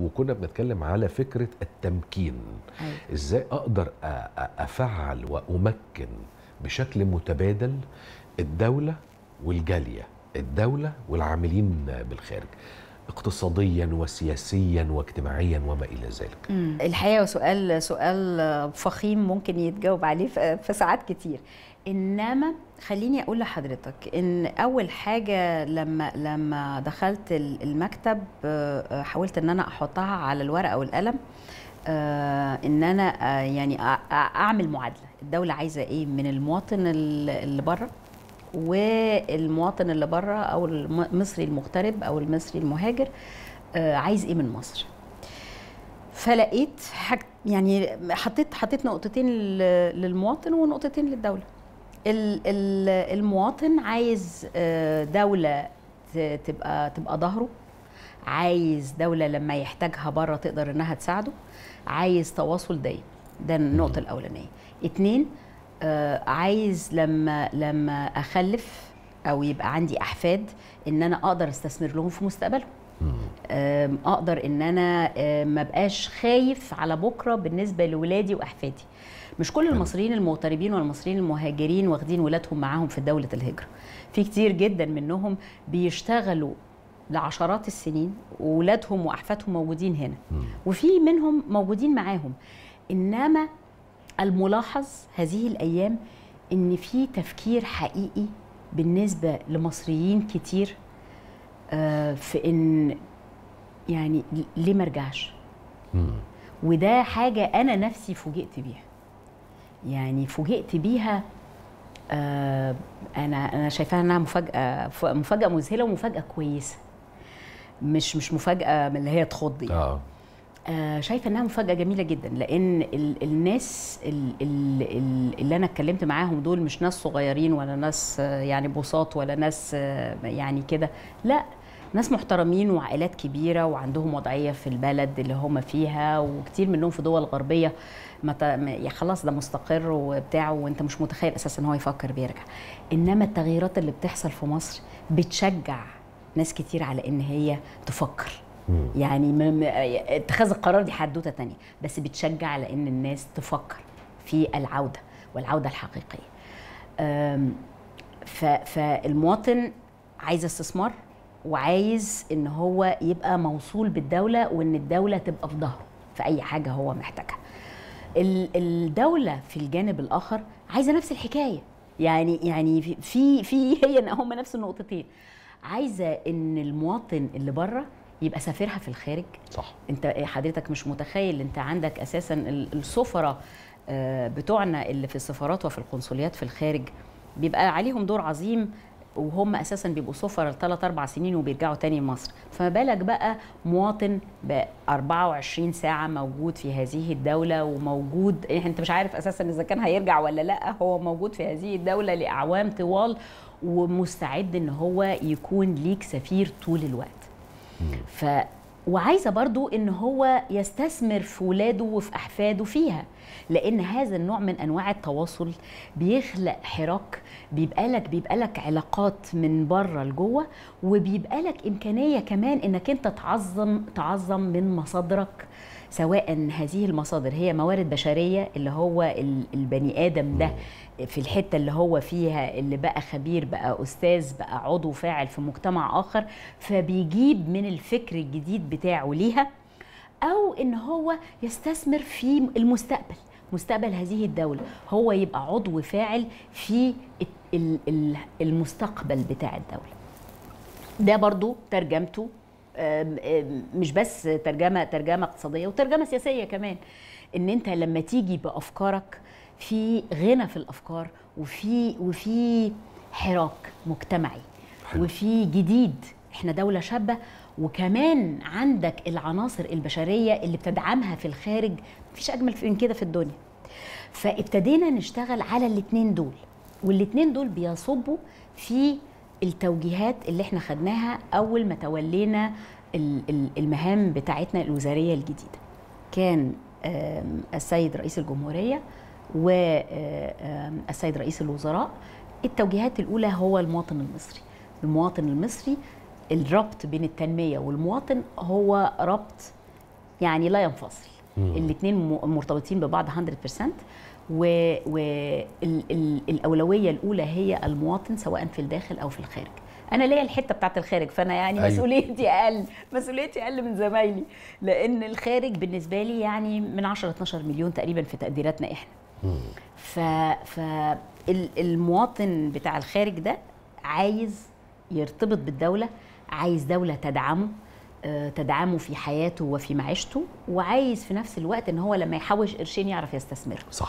وكنا بنتكلم على فكره التمكين أيوة. ازاي اقدر أ- أ- افعل وامكن بشكل متبادل الدوله والجاليه الدوله والعاملين بالخارج اقتصاديا وسياسيا واجتماعيا وما الى ذلك الحقيقه سؤال سؤال فخيم ممكن يتجاوب عليه في في ساعات كتير انما خليني اقول لحضرتك ان اول حاجه لما لما دخلت ال- المكتب آه، حاولت ان انا احطها على الورقه والقلم آه، ان انا آه، يعني أ- أ- اعمل معادله الدوله عايزه ايه من المواطن ال- اللي بره والمواطن اللي بره او المصري المغترب او المصري المهاجر آه، عايز ايه من مصر فلقيت حاج يعني حطيت حطيت نقطتين لل- للمواطن ونقطتين للدوله ال- ال- المواطن عايز آه، دوله ت- تبقى تبقى ظهره عايز دوله لما يحتاجها بره تقدر انها تساعده عايز تواصل دايم ده النقطه الاولانيه اتنين آه، عايز لما لما اخلف او يبقى عندي احفاد ان انا اقدر استثمر لهم في مستقبلهم آم، اقدر ان انا آم، ما بقاش خايف على بكره بالنسبه لولادي واحفادي مش كل المصريين المغتربين والمصريين المهاجرين واخدين ولادهم معاهم في دوله الهجره في كتير جدا منهم بيشتغلوا لعشرات السنين وولادهم واحفادهم موجودين هنا وفي منهم موجودين معاهم انما الملاحظ هذه الايام ان في تفكير حقيقي بالنسبه لمصريين كتير آه، في ان يعني ليه ما ارجعش وده حاجه انا نفسي فوجئت بيها يعني فوجئت بيها آه، انا انا شايفاها انها مفاجاه ف- مفاجاه مذهله ومفاجاه كويسه مش مش مفاجاه من اللي هي تخض يعني. اه آه، شايفه انها مفاجاه جميله جدا لان ال الناس ال ال ال اللي انا اتكلمت معاهم دول مش ناس صغيرين ولا ناس آه، يعني بساط ولا ناس آه، يعني كده لا ناس محترمين وعائلات كبيره وعندهم وضعيه في البلد اللي هم فيها وكتير منهم في دول غربيه ما ت- ما- يا خلاص ده مستقر وبتاع وانت مش متخيل اساسا ان هو يفكر بيرجع انما التغييرات اللي بتحصل في مصر بتشجع ناس كتير على ان هي تفكر يعني م- م- اتخاذ القرار دي حدوته تانية بس بتشجع على ان الناس تفكر في العوده والعوده الحقيقيه أم، ف- فالمواطن عايز استثمار وعايز ان هو يبقى موصول بالدوله وان الدوله تبقى في ظهره في اي حاجه هو محتاجها ال- الدوله في الجانب الاخر عايزه نفس الحكايه يعني يعني في في, في هي هم نفس النقطتين عايزه ان المواطن اللي بره يبقى سفيرها في الخارج صح انت حضرتك مش متخيل انت عندك اساسا ال- السفراء آه، بتوعنا اللي في السفارات وفي القنصليات في الخارج بيبقى عليهم دور عظيم وهم اساسا بيبقوا سفراء ثلاث اربع سنين وبيرجعوا تاني مصر فما بالك بقى مواطن ب 24 ساعه موجود في هذه الدوله وموجود إيه، انت مش عارف اساسا اذا كان هيرجع ولا لا هو موجود في هذه الدوله لاعوام طوال ومستعد ان هو يكون ليك سفير طول الوقت ف وعايزه برضو ان هو يستثمر في ولاده وفي احفاده فيها لان هذا النوع من انواع التواصل بيخلق حراك بيبقى لك بيبقى لك علاقات من بره لجوه وبيبقى لك امكانيه كمان انك انت تعظم تعظم من مصادرك سواء هذه المصادر هي موارد بشريه اللي هو ال- البني ادم ده في الحته اللي هو فيها اللي بقى خبير بقى استاذ بقى عضو فاعل في مجتمع اخر فبيجيب من الفكر الجديد بتاعه ليها او ان هو يستثمر في المستقبل مستقبل هذه الدولة هو يبقى عضو فاعل في ال- ال- المستقبل بتاع الدولة ده برضو ترجمته آم، آم، مش بس ترجمه ترجمه اقتصاديه وترجمه سياسيه كمان ان انت لما تيجي بافكارك في غنى في الافكار وفي وفي حراك مجتمعي حلو. وفي جديد احنا دوله شابه وكمان عندك العناصر البشريه اللي بتدعمها في الخارج مفيش اجمل من كده في الدنيا فابتدينا نشتغل على الاتنين دول والاتنين دول بيصبوا في التوجيهات اللي احنا خدناها اول ما تولينا ال- ال- المهام بتاعتنا الوزاريه الجديده كان آم، السيد رئيس الجمهوريه والسيد رئيس الوزراء التوجيهات الاولى هو المواطن المصري المواطن المصري الربط بين التنميه والمواطن هو ربط يعني لا ينفصل مم. الاثنين مرتبطين ببعض 100% والاولويه الاولى هي المواطن سواء في الداخل او في الخارج انا ليا الحته بتاعت الخارج فانا يعني أيوة. مسؤوليتي اقل مسؤوليتي اقل من زمايلي لان الخارج بالنسبه لي يعني من 10 ل 12 مليون تقريبا في تقديراتنا احنا مم. ف ف ال- المواطن بتاع الخارج ده عايز يرتبط بالدوله عايز دوله تدعمه آه، تدعمه في حياته وفي معيشته وعايز في نفس الوقت ان هو لما يحوش قرشين يعرف يستثمرهم صح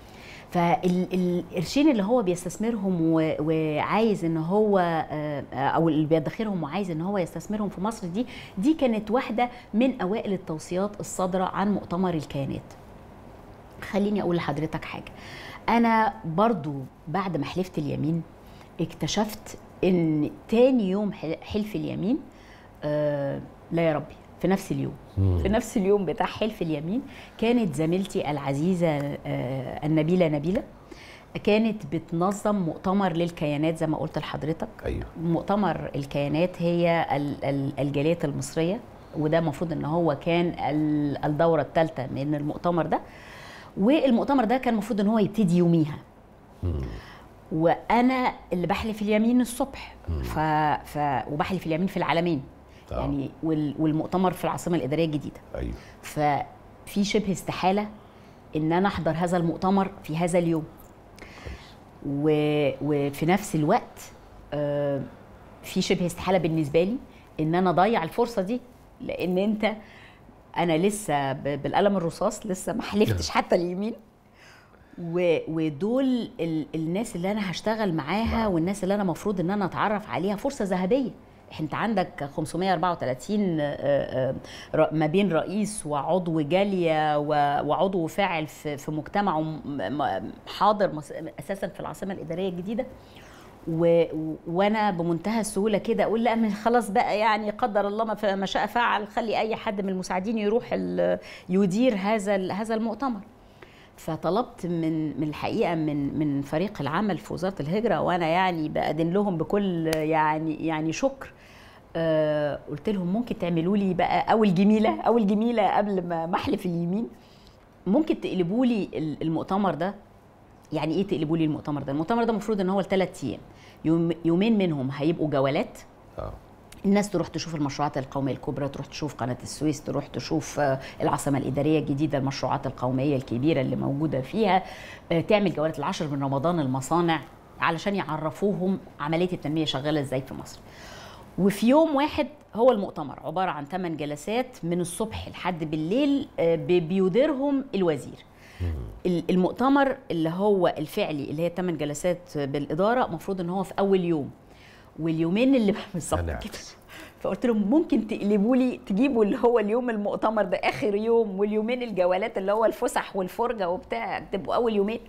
فالقرشين اللي هو بيستثمرهم و- وعايز ان هو آه، او اللي بيدخرهم وعايز ان هو يستثمرهم في مصر دي دي كانت واحده من اوائل التوصيات الصادره عن مؤتمر الكيانات خليني اقول لحضرتك حاجه انا برضو بعد ما حلفت اليمين اكتشفت ان تاني يوم حل- حلف اليمين آه لا يا ربي في نفس اليوم مم. في نفس اليوم بتاع حلف اليمين كانت زميلتي العزيزه آه النبيله نبيله كانت بتنظم مؤتمر للكيانات زي ما قلت لحضرتك ايوه مؤتمر الكيانات هي ال- ال- الجاليات المصريه وده المفروض ان هو كان ال- الدوره الثالثه من المؤتمر ده والمؤتمر ده كان المفروض ان هو يبتدي يوميها مم. وانا اللي بحلف اليمين الصبح ف... ف... وبحلف اليمين في العالمين آه. يعني وال... والمؤتمر في العاصمه الاداريه الجديده ايوه ففي شبه استحاله ان انا احضر هذا المؤتمر في هذا اليوم و... وفي نفس الوقت آه، في شبه استحاله بالنسبه لي ان انا اضيع الفرصه دي لان انت انا لسه ب- بالقلم الرصاص لسه ما حلفتش حتى اليمين و... ودول ال... الناس اللي انا هشتغل معاها نعم. والناس اللي انا المفروض ان انا اتعرف عليها فرصه ذهبيه انت عندك 534 آه، آه، ر- ما بين رئيس وعضو جاليه و- وعضو فاعل في في مجتمع م- م- حاضر مس- اساسا في العاصمه الاداريه الجديده و... و- وانا بمنتهى السهوله كده اقول لا من خلاص بقى يعني قدر الله ما, ف... ما شاء فعل خلي اي حد من المساعدين يروح ال... يدير هذا ال... هذا المؤتمر فطلبت من من الحقيقه من من فريق العمل في وزاره الهجره وانا يعني بأدن لهم بكل يعني يعني شكر آه قلت لهم ممكن تعملوا لي بقى اول جميله اول جميله قبل ما ما احلف اليمين ممكن تقلبوا لي ال- المؤتمر ده يعني ايه تقلبوا لي المؤتمر ده المؤتمر ده المفروض ان هو لثلاث ايام يوم يومين منهم هيبقوا جولات اه الناس تروح تشوف المشروعات القوميه الكبرى تروح تشوف قناه السويس تروح تشوف آه، العاصمه الاداريه الجديده المشروعات القوميه الكبيره اللي موجوده فيها آه، تعمل جولات العشر من رمضان المصانع علشان يعرفوهم عمليه التنميه شغاله ازاي في مصر وفي يوم واحد هو المؤتمر عباره عن 8 جلسات من الصبح لحد بالليل آه، ب- بيديرهم الوزير ال- المؤتمر اللي هو الفعلي اللي هي 8 جلسات بالاداره المفروض ان هو في اول يوم واليومين اللي بالظبط هنعكس. كده فقلت لهم ممكن تقلبوا لي تجيبوا اللي هو اليوم المؤتمر ده اخر يوم واليومين الجولات اللي هو الفسح والفرجه وبتاع تبقوا اول يومين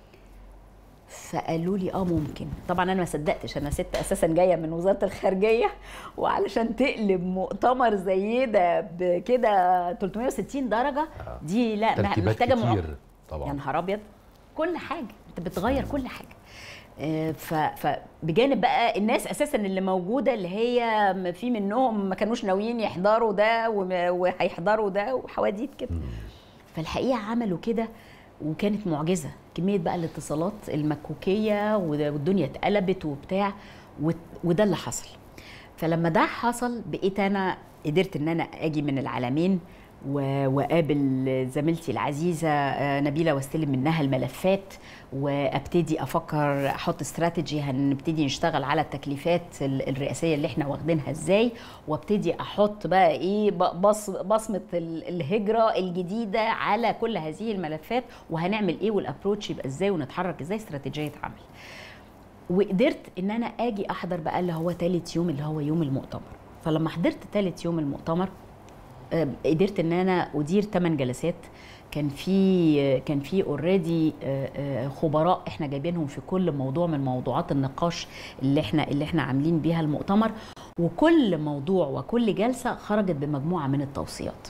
فقالوا لي اه ممكن طبعا انا ما صدقتش انا ست اساسا جايه من وزاره الخارجيه وعلشان تقلب مؤتمر زي ده بكده 360 درجه دي لا ترتيبات محتاجه مع- كتير يا طبعا نهار ابيض كل حاجه انت بتغير كل حاجه آه، ف- فبجانب بقى الناس اساسا اللي موجوده اللي هي م- في منهم ما كانوش ناويين يحضروا ده وم- وهيحضروا ده وحواديت كده فالحقيقه عملوا كده وكانت معجزه كميه بقى الاتصالات المكوكيه وده- والدنيا اتقلبت وبتاع وت- وده اللي حصل فلما ده حصل بقيت انا قدرت ان انا اجي من العالمين و- واقابل زميلتي العزيزه آه، نبيله واستلم منها الملفات وابتدي افكر احط استراتيجي هنبتدي نشتغل على التكليفات ال- الرئاسيه اللي احنا واخدينها ازاي وابتدي احط بقى ايه ب- بص بصمه ال- الهجره الجديده على كل هذه الملفات وهنعمل ايه والابروتش يبقى ازاي ونتحرك ازاي استراتيجيه عمل وقدرت ان انا اجي احضر بقى اللي هو ثالث يوم اللي هو يوم المؤتمر فلما حضرت ثالث يوم المؤتمر آه، قدرت ان انا ادير 8 جلسات كان في كان في اوريدي خبراء احنا جايبينهم في كل موضوع من موضوعات النقاش اللي احنا اللي احنا عاملين بيها المؤتمر وكل موضوع وكل جلسه خرجت بمجموعه من التوصيات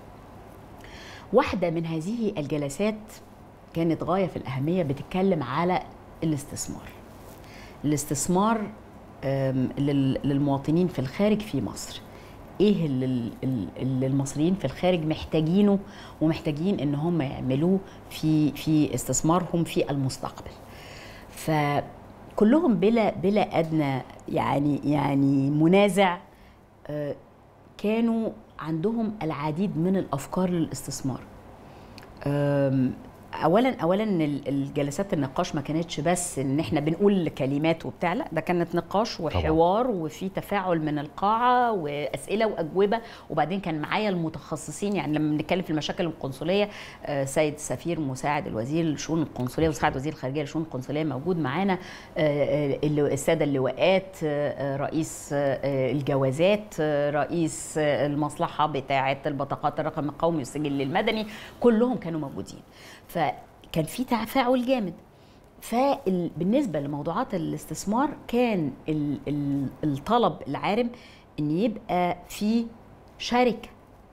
واحده من هذه الجلسات كانت غايه في الاهميه بتتكلم على الاستثمار الاستثمار آم، لل- للمواطنين في الخارج في مصر ايه اللي, ال- اللي المصريين في الخارج محتاجينه ومحتاجين ان هم يعملوه في في استثمارهم في المستقبل فكلهم بلا بلا ادنى يعني يعني منازع آه، كانوا عندهم العديد من الافكار للاستثمار أم، اولا اولا ال- الجلسات النقاش ما كانتش بس ان احنا بنقول كلمات وبتاع لا ده كانت نقاش وحوار وفي تفاعل من القاعه واسئله واجوبه وبعدين كان معايا المتخصصين يعني لما بنتكلم في المشاكل القنصليه آه، سيد سفير مساعد الوزير لشؤون القنصليه ومساعد وزير الخارجيه لشؤون القنصليه موجود معانا آه، آه، اللي- الساده اللواءات آه، آه، رئيس آه، الجوازات آه، رئيس آه، المصلحه بتاعه البطاقات الرقم القومي والسجل المدني كلهم كانوا موجودين فكان في تفاعل جامد فبالنسبه لموضوعات الاستثمار كان ال- ال- الطلب العارم ان يبقى في شركه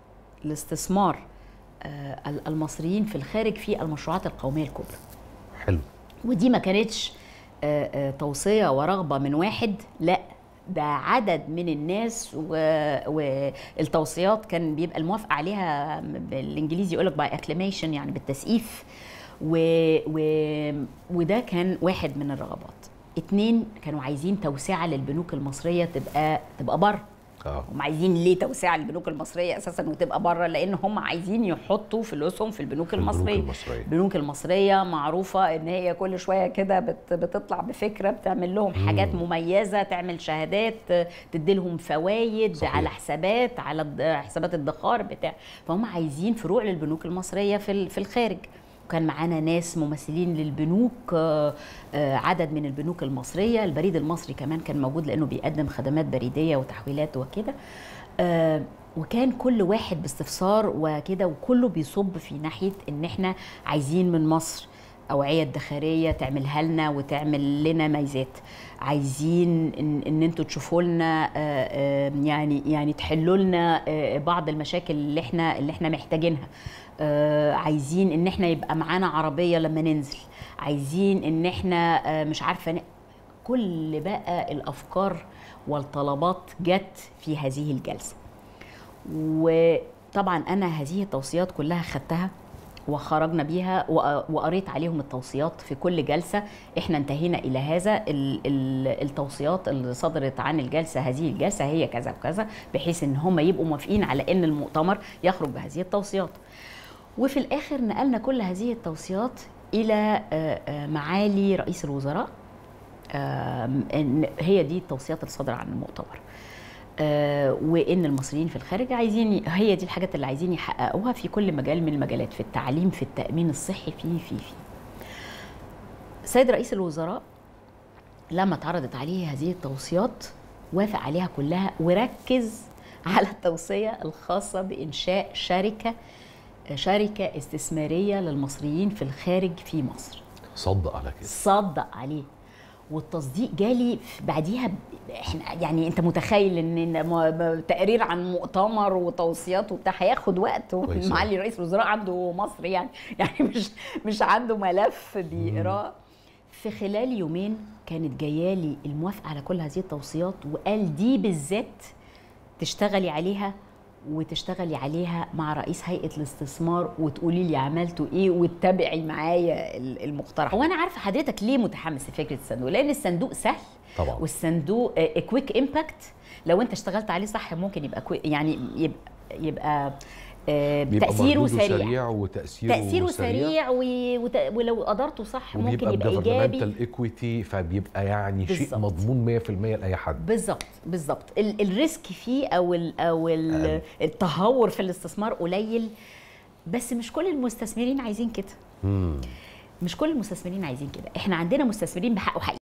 لاستثمار آه، المصريين في الخارج في المشروعات القوميه الكبرى حلو ودي ما كانتش آه، آه، توصيه ورغبه من واحد لا ده عدد من الناس و- والتوصيات كان بيبقى الموافقه عليها بالانجليزي يقول لك باي اكليميشن يعني بالتسقيف و... و... وده كان واحد من الرغبات اتنين كانوا عايزين توسعه للبنوك المصريه تبقى تبقى بره اه هم عايزين ليه توسعه للبنوك المصريه اساسا وتبقى بره لان هم عايزين يحطوا فلوسهم في البنوك البنوك المصريه المصرية. البنوك المصريه معروفه ان هي كل شويه كده بت بتطلع بفكره بتعمل لهم حاجات مميزه تعمل شهادات تدي لهم فوائد صحيح. على حسابات على الد- حسابات الادخار بتاع فهم عايزين فروع للبنوك المصريه في ال- في الخارج وكان معانا ناس ممثلين للبنوك آه، آه، عدد من البنوك المصريه البريد المصري كمان كان موجود لانه بيقدم خدمات بريديه وتحويلات وكده آه، وكان كل واحد باستفسار وكده وكله بيصب في ناحيه ان احنا عايزين من مصر اوعيه ادخاريه تعملها لنا وتعمل لنا ميزات عايزين ان, إن انتوا تشوفوا لنا آه، آه، يعني يعني تحلوا لنا آه، بعض المشاكل اللي احنا اللي احنا محتاجينها آه، عايزين ان احنا يبقى معانا عربيه لما ننزل عايزين ان احنا آه، مش عارفه ن- كل بقى الافكار والطلبات جت في هذه الجلسه وطبعا انا هذه التوصيات كلها خدتها وخرجنا بيها وق- وقريت عليهم التوصيات في كل جلسه احنا انتهينا الى هذا ال- ال- التوصيات اللي صدرت عن الجلسه هذه الجلسه هي كذا وكذا بحيث ان هم يبقوا موافقين على ان المؤتمر يخرج بهذه التوصيات وفي الاخر نقلنا كل هذه التوصيات الى آه، آه، معالي رئيس الوزراء آم، إن هي دي التوصيات اللي صادره عن المؤتمر آه، وان المصريين في الخارج عايزين هي دي الحاجات اللي عايزين يحققوها في كل مجال من المجالات في التعليم في التامين الصحي في في في سيد رئيس الوزراء لما اتعرضت عليه هذه التوصيات وافق عليها كلها وركز على التوصيه الخاصه بانشاء شركه شركه استثماريه للمصريين في الخارج في مصر صدق على كده صدق عليه والتصديق جالي في- بعديها ب- احنا يعني انت متخيل ان إن م- م- تقرير عن مؤتمر وتوصيات وبتاع هياخد وقت كويس معالي رئيس الوزراء عنده مصر يعني يعني مش مش عنده ملف بيقراه في خلال يومين كانت جايالي الموافقه على كل هذه التوصيات وقال دي بالذات تشتغلي عليها وتشتغلي عليها مع رئيس هيئه الاستثمار وتقولي لي عملتوا ايه وتتابعي معايا ال- المقترح وانا عارفه حضرتك ليه متحمس لفكره الصندوق لان الصندوق سهل طبعا والصندوق كويك امباكت لو انت اشتغلت عليه صح ممكن يبقى كوي يعني يبقى يبقى آه، بيبقى تاثيره مردوده سريع سريع وتاثيره تاثيره سريع و... وت... ولو قدرته صح ممكن وبيبقى يبقى ايجابي بجفرمنتال ايكويتي فبيبقى يعني شيء بالظبط. مضمون 100% لاي حد بالظبط بالظبط ال- الريسك فيه او ال او ال أقل. التهور في الاستثمار قليل بس مش كل المستثمرين عايزين كده مم. مش كل المستثمرين عايزين كده احنا عندنا مستثمرين بحق وحقيقي